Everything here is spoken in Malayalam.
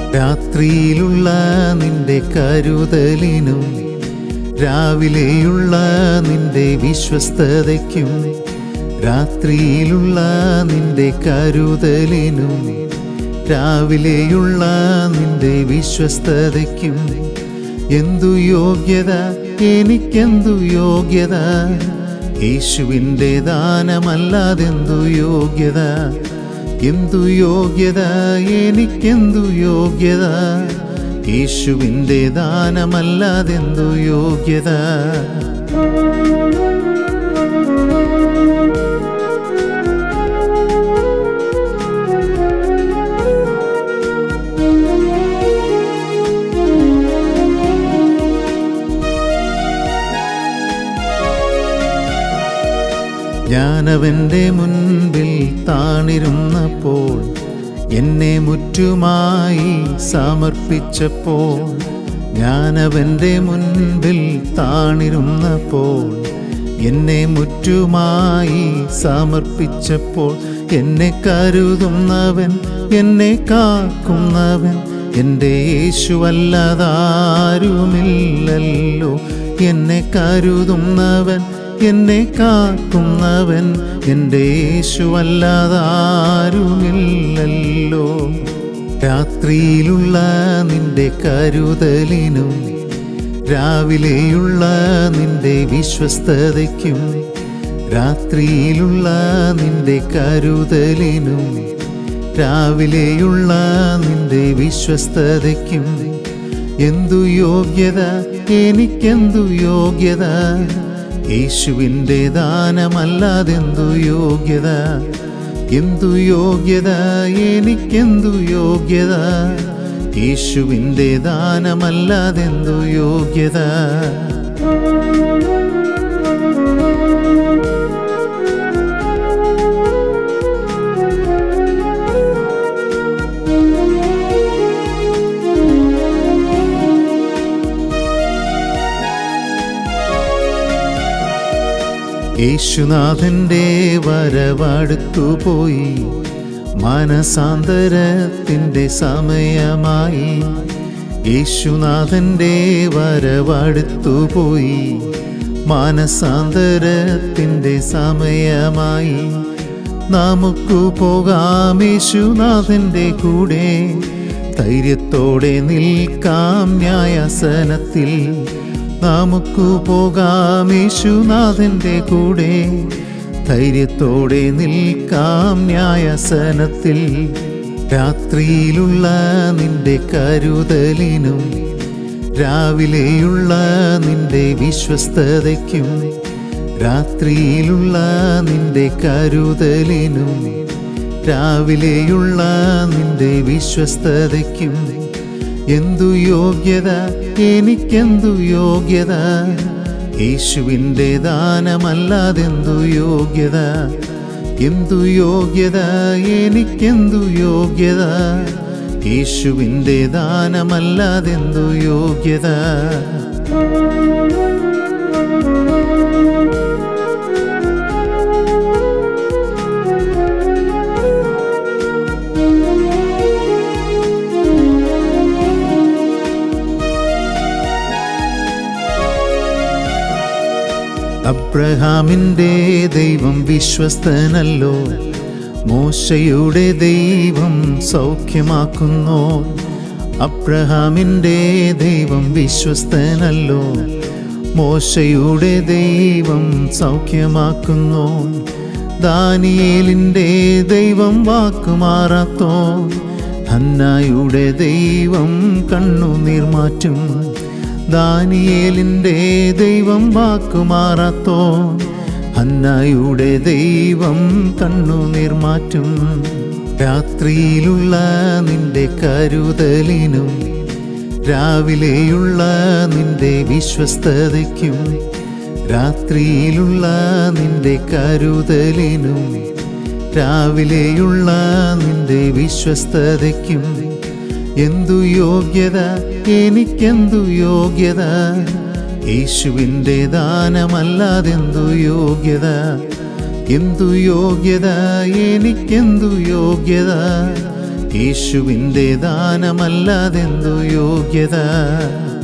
രാത്രിയിലുള്ള നിന്റെ കരുതലിനും രാവിലെയുള്ള നിന്റെ വിശ്വസ്തതയ്ക്കും രാത്രിയിലുള്ള നിന്റെ കരുതലിനും രാവിലെയുള്ള നിന്റെ വിശ്വസ്തതയ്ക്കും എന്തു യോഗ്യത എനിക്കെന്തു യോഗ്യത യേശുവിൻ്റെ ദാനമല്ലാതെന്തു യോഗ്യത എന്തു യോഗ്യത എനിക്കെന്തു യോഗ്യത യേശുവിൻ്റെ ദാനമല്ലാതെന്തു യോഗ്യത ഞാനവൻ്റെ മുൻപിൽ താണിരുന്നപ്പോൾ എന്നെ മുറ്റുമായി സമർപ്പിച്ചപ്പോൾ ഞാനവൻ്റെ മുൻപിൽ താണിരുന്നപ്പോൾ എന്നെ മുറ്റുമായി സമർപ്പിച്ചപ്പോൾ എന്നെ കരുതുന്നവൻ എന്നെ കാക്കുന്നവൻ എൻ്റെ യേശുവല്ലതാരുമില്ലല്ലോ എന്നെ കരുതുന്നവൻ എന്നെ കാക്കുന്നവൻ എൻ്റെ യേശുവല്ലാതാരുമില്ലല്ലോ രാത്രിയിലുള്ള നിന്റെ കരുതലിനും രാവിലെയുള്ള നിന്റെ വിശ്വസ്തതയ്ക്കും രാത്രിയിലുള്ള നിന്റെ കരുതലിനും രാവിലെയുള്ള നിന്റെ വിശ്വസ്തതയ്ക്കും എന്തു യോഗ്യത എനിക്കെന്തു യോഗ്യത യേശുവിൻ്റെ ദാനമല്ലാതെന്തു യോഗ്യത എന്തു യോഗ്യത എനിക്കെന്തു യോഗ്യത യേശുവിൻ്റെ ദാനമല്ലാതെന്തു യോഗ്യത യേശുനാഥൻ്റെ വരവടുത്തുപോയി മനസാന്തരത്തിൻ്റെ സമയമായി യേശുനാഥൻ്റെ വരവടുത്തുപോയി മാനസാന്തരത്തിൻ്റെ സമയമായി നമുക്കു പോകാം യേശുനാഥൻ്റെ കൂടെ ധൈര്യത്തോടെ നിൽക്കാം ന്യായാസനത്തിൽ നമുക്കു പോകാം യേശുനാഥൻ്റെ കൂടെ ധൈര്യത്തോടെ നിൽക്കാം ന്യായാസനത്തിൽ രാത്രിയിലുള്ള നിന്റെ കരുതലിനും രാവിലെയുള്ള നിന്റെ വിശ്വസ്തതയ്ക്കും രാത്രിയിലുള്ള നിന്റെ കരുതലിനും രാവിലെയുള്ള നിന്റെ വിശ്വസ്തതയ്ക്കും എന്തു യോഗ്യത എനിക്കെന്തു യോഗ്യത യേശുവിൻ്റെ ദാനമല്ലാതെന്തു യോഗ്യത എന്തു യോഗ്യത എനിക്കെന്തു യോഗ്യത യേശുവിൻ്റെ ദാനമല്ലാതെന്തു യോഗ്യത അബ്രഹാമിൻ്റെ ദൈവം വിശ്വസ്തനല്ലോ മോശയുടെ ദൈവം സൗഖ്യമാക്കുന്നോ അബ്രഹാമിൻ്റെ ദൈവം വിശ്വസ്തനല്ലോ മോശയുടെ ദൈവം സൗഖ്യമാക്കുന്നു ദാനിയേലിൻ്റെ ദൈവം വാക്കുമാറാത്തോ ഹന്നായുടെ ദൈവം കണ്ണുനീർ മാറ്റും ദാനിയേലിൻ്റെ ദൈവം വാക്കുമാറാത്തോ ഹന്നായുടെ ദൈവം കണ്ണുനീർ മാറ്റും രാത്രിയിലുള്ള നിന്റെ കരുതലിനും രാവിലെയുള്ള നിന്റെ വിശ്വസ്തതയ്ക്കും രാത്രിയിലുള്ള നിന്റെ കരുതലിനും രാവിലെയുള്ള നിന്റെ വിശ്വസ്തതയ്ക്കും എന്തു യോഗ്യത എനിക്കെന്തു യോഗ്യത യേശുവിൻ്റെ ദാനമല്ലാതെന്തു യോഗ്യത എന്തു യോഗ്യത എനിക്കെന്തു യോഗ്യത യേശുവിൻ്റെ ദാനമല്ലാതെന്തു യോഗ്യത